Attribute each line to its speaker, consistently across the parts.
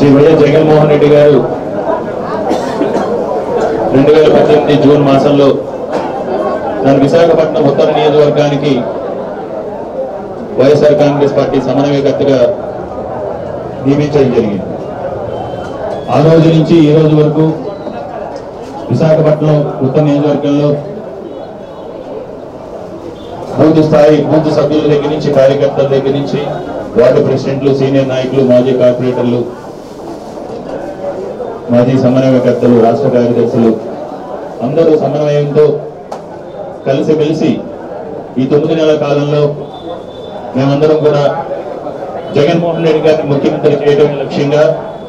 Speaker 1: YS Jaganmohan Reddy గారు రెండు వేల పద్దెనిమిది జూన్ మాసంలో నన్ను విశాఖపట్నం ఉత్తర నియోజకవర్గానికి వైఎస్ఆర్ కాంగ్రెస్ పార్టీ సమన్వయకర్తగా నియమించడం జరిగింది ఆ రోజు నుంచి ఈ రోజు వరకు విశాఖపట్నం ఉత్తర నియోజకవర్గంలో బూత్ స్థాయి బూత్ సభ్యుల దగ్గర నుంచి కార్యకర్తల దగ్గర నుంచి వార్డు ప్రెసిడెంట్లు సీనియర్ నాయకులు మాజీ కార్పొరేటర్లు మాజీ సమన్వయకర్తలు రాష్ట్ర కార్యదర్శులు అందరూ సమన్వయంతో కలిసిమెలిసి ఈ తొమ్మిది నెలల కాలంలో మేమందరం కూడా జగన్మోహన్ రెడ్డి గారిని ముఖ్యమంత్రి చేయడం లక్ష్యంగా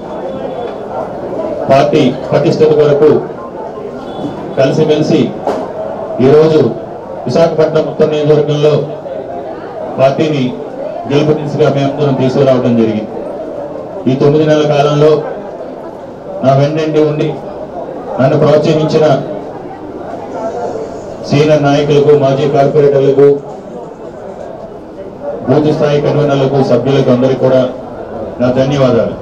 Speaker 1: పార్టీ పటిష్టత కొరకు కలిసిమెలిసి ఈరోజు విశాఖపట్నం ఉత్తర నియోజకవర్గంలో పార్టీని గెలుపు దిశగా మేమందరం తీసుకురావడం జరిగింది ఈ తొమ్మిది నెలల కాలంలో నా వెన్నంటి ఉండి నన్ను ప్రోత్సహించిన సీనియర్ నాయకులకు మాజీ కార్పొరేటర్లకు బూత్ స్థాయి కన్వీనర్లకు సభ్యులకు అందరికీ కూడా నా ధన్యవాదాలు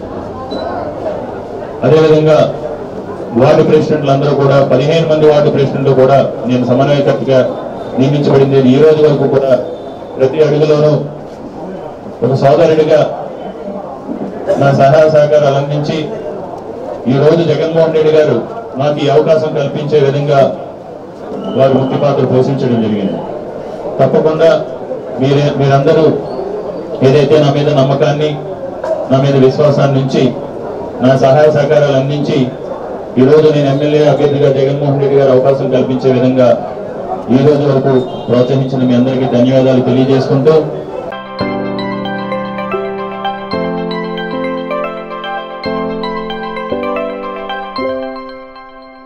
Speaker 1: అదేవిధంగా వార్డు ప్రెసిడెంట్లు అందరూ కూడా పదిహేను మంది వార్డు ప్రెసిడెంట్లు కూడా నేను సమన్వయకర్తగా నియమించబడింది ఈ రోజు వరకు కూడా ప్రతి అడుగులోనూ ఒక సోదరుడిగా నా సహాయ సహకారాలు అందించి ఈ రోజు జగన్మోహన్ రెడ్డి గారు నాకు ఈ అవకాశం కల్పించే విధంగా వారు ముఖ్య పాత్ర పోషించడం జరిగింది తప్పకుండా మీరే మీరందరూ ఏదైతే నా మీద నమ్మకాన్ని నా మీద విశ్వాసాన్ని ఉంచి నా సహాయ సహకారాలు అందించి ఈ రోజు నేను ఎమ్మెల్యే అభ్యర్థిగా జగన్మోహన్ రెడ్డి గారు అవకాశం కల్పించే విధంగా ఈ రోజు వరకు ప్రోత్సహించిన మీ అందరికీ ధన్యవాదాలు తెలియజేసుకుంటూ